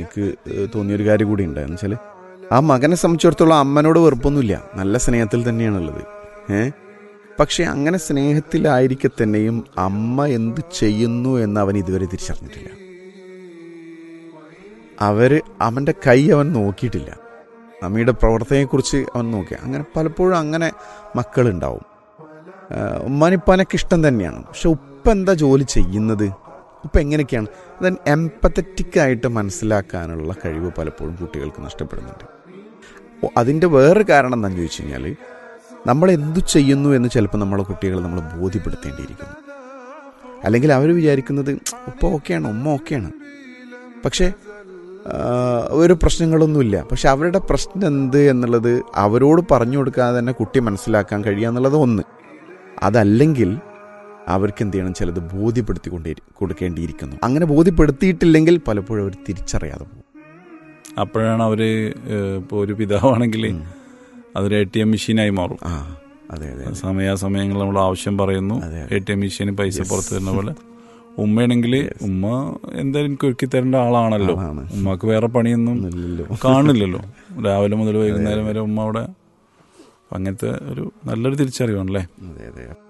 എനിക്ക് ഏഹ്, തോന്നിയൊരു കാര്യം കൂടി ഉണ്ടായെന്ന് വെച്ചാൽ ആ മകനെ സംബന്ധിച്ചിടത്തോളം അമ്മനോട് വെറുപ്പൊന്നുമില്ല നല്ല സ്നേഹത്തിൽ തന്നെയാണുള്ളത് ഏ പക്ഷെ അങ്ങനെ സ്നേഹത്തിലായിരിക്കെ തന്നെയും അമ്മ എന്ത് ചെയ്യുന്നു എന്ന് അവൻ ഇതുവരെ തിരിച്ചറിഞ്ഞിട്ടില്ല അവര് അവൻ്റെ കൈ അവൻ നോക്കിയിട്ടില്ല അമ്മയുടെ പ്രവർത്തനയെക്കുറിച്ച് അവൻ നോക്കി അങ്ങനെ പലപ്പോഴും അങ്ങനെ മക്കളുണ്ടാവും ആഹ് ഉമ്മാനിപ്പാനൊക്കെ ഇഷ്ടം തന്നെയാണ് പക്ഷെ ഉപ്പ എന്താ ജോലി ചെയ്യുന്നത് ഉപ്പ എങ്ങനെയൊക്കെയാണ് ദെൻ എംപത്തറ്റിക് ആയിട്ട് മനസ്സിലാക്കാനുള്ള കഴിവ് പലപ്പോഴും കുട്ടികൾക്ക് നഷ്ടപ്പെടുന്നുണ്ട് ഓ, അതിൻ്റെ വേറൊരു കാരണം എന്താണെന്ന് ചോദിച്ചു കഴിഞ്ഞാൽ നമ്മൾ എന്തു ചെയ്യുന്നു എന്ന് ചിലപ്പോൾ നമ്മളെ കുട്ടികളെ നമ്മൾ ബോധ്യപ്പെടുത്തേണ്ടിയിരിക്കുന്നു അല്ലെങ്കിൽ അവർ വിചാരിക്കുന്നത് ഉപ്പ ഓക്കെയാണ് ഉമ്മ ഓക്കെയാണ് പക്ഷേ ആ, ഒരു പ്രശ്നങ്ങളൊന്നുമില്ല പക്ഷെ അവരുടെ പ്രശ്നം എന്ത് എന്നുള്ളത് അവരോട് പറഞ്ഞു കൊടുക്കാതെ തന്നെ കുട്ടി മനസ്സിലാക്കാൻ കഴിയുക എന്നുള്ളത് ഒന്ന് അതല്ലെങ്കിൽ അവർക്ക് എന്ത് ചെയ്യണം ചിലത് ബോധ്യപ്പെടുത്തിക്കൊണ്ടേ കൊടുക്കേണ്ടിയിരിക്കുന്നു അങ്ങനെ ബോധ്യപ്പെടുത്തിയിട്ടില്ലെങ്കിൽ പലപ്പോഴും അവർ തിരിച്ചറിയാതെ പോകും അപ്പോഴാണ് അവര് ഇപ്പോൾ ഒരു പിതാവാണെങ്കിൽ അതൊരു എ ടി എം മെഷീനായി മാറും ആ അതെ അതെ അതെ. സമയാസമയങ്ങളിൽ നമ്മൾ ആവശ്യം പറയുന്നു അതെ, എ ടി എം മെഷീന് പൈസ പുറത്തു തരുന്ന പോലെ ഉമ്മയാണെങ്കിൽ ഉമ്മ എന്തായാലും എനിക്ക് ഒരുക്കി തരേണ്ട ആളാണല്ലോ ആളാണ്. ഉമ്മക്ക് വേറെ പണിയൊന്നും ഒന്നുമില്ലല്ലോ കാണില്ലല്ലോ രാവിലെ മുതൽ വൈകുന്നേരം വരെ ഉമ്മ അവിടെ അപ്പൊ അങ്ങനത്തെ ഒരു നല്ലൊരു തിരിച്ചറിവാണല്ലേ അതെ അതെ